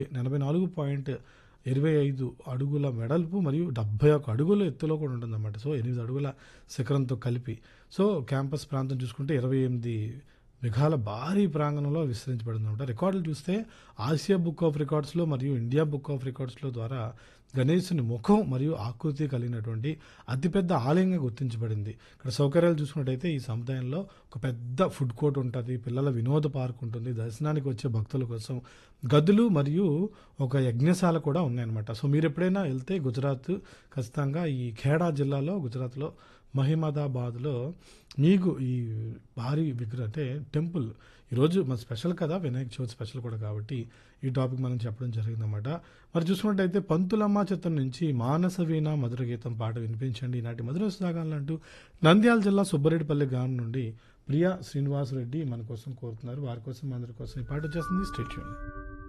ఎనభై నాలుగు పాయింట్ ఇరవై ఐదు అడుగుల వెడల్పు మరియు డెబ్బై ఒక అడుగుల ఎత్తులో కూడా ఉంటుందన్నమాట సో ఎనిమిది అడుగుల శిఖరంతో కలిపి సో క్యాంపస్ ప్రాంతం చూసుకుంటే ఇరవై ఎనిమిది విఘాల భారీ ప్రాంగణంలో విస్తరించబడింది అనమాట రికార్డులు చూస్తే ఆసియా బుక్ ఆఫ్ రికార్డ్స్లో మరియు ఇండియా బుక్ ఆఫ్ రికార్డ్స్లో ద్వారా గణేశుని ముఖం మరియు ఆకృతి కలిగినటువంటి అతిపెద్ద ఆలయంగా గుర్తించబడింది ఇక్కడ సౌకర్యాలు చూసుకున్నట్టయితే ఈ సముదాయంలో ఒక పెద్ద ఫుడ్ కోర్ట్ ఉంటుంది పిల్లల వినోద పార్క్ ఉంటుంది దర్శనానికి వచ్చే భక్తుల కోసం గదులు మరియు ఒక యజ్ఞశాల కూడా ఉన్నాయన్నమాట సో మీరు ఎప్పుడైనా వెళ్తే గుజరాత్ ఖచ్చితంగా ఈ ఖేడా జిల్లాలో గుజరాత్లో మహిమదాబాద్లో మీకు ఈ భారీ విగ్రహం అంటే టెంపుల్ ఈరోజు మన స్పెషల్ కదా వినాయక చవితి స్పెషల్ కూడా కాబట్టి ఈ టాపిక్ మనం చెప్పడం జరిగిందన్నమాట మరి చూసుకున్నట్టయితే పంతులమ్మ చిత్రం నుంచి మానస వీణ మధుర గీతం పాట వినిపించండి ఈనాటి మధుర సాగాలంటూ నంద్యాల జిల్లా సుబ్బరెడ్డిపల్లి గ్రామం నుండి ప్రియా శ్రీనివాసరెడ్డి మన కోసం కోరుతున్నారు వారి కోసం అందరి కోసం ఈ పాట వచ్చేస్తుంది స్టేట్యూన్